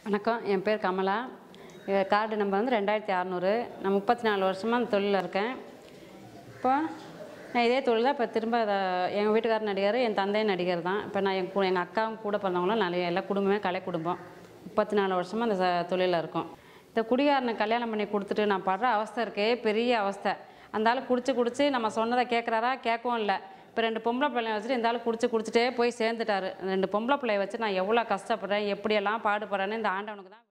வணக்கம் என் பேர் கமலா என் card number வந்து ரெண்டாயிரத்தி அறநூறு நான் முப்பத்தி நாலு வருஷமாக அந்த தொழிலில் இருக்கேன் இப்போ நான் இதே தொழில் தான் இப்போ திரும்ப எங்கள் வீட்டுக்காரர் நடிகர் என் தந்தையும் நடிகர் தான் இப்போ நான் என் கூட எங்கள் அக்காவும் கூட பிறந்தவங்களும் நிறைய எல்லா குடும்பமே கலை குடும்பம் முப்பத்தி நாலு வருஷமாக அந்த ச- தொழிலில் இருக்கோம் இந்த குடிகாரனை கல்யாணம் பண்ணி கொடுத்துட்டு நான் படுற அவஸ்தை இருக்கே பெரிய அவஸ்தை அந்த ஆள் குடிச்சு குடிச்சு நம்ம சொன்னதை கேட்குறாரா கேட்கவும் இல்லை இப்போ ரெண்டு பொம்பளை பிள்ளைய வச்சுட்டு இந்த ஆள் குடிச்சு குடிச்சிட்டே போய் சேர்ந்துட்டாரு ரெண்டு பொம்பளை பிள்ளைய வச்சு நான் எவ்வளோ கஷ்டப்படுறேன் எப்படியெல்லாம் பாடுபடுறேன்னு இந்த ஆண்டவனுக்கு தான்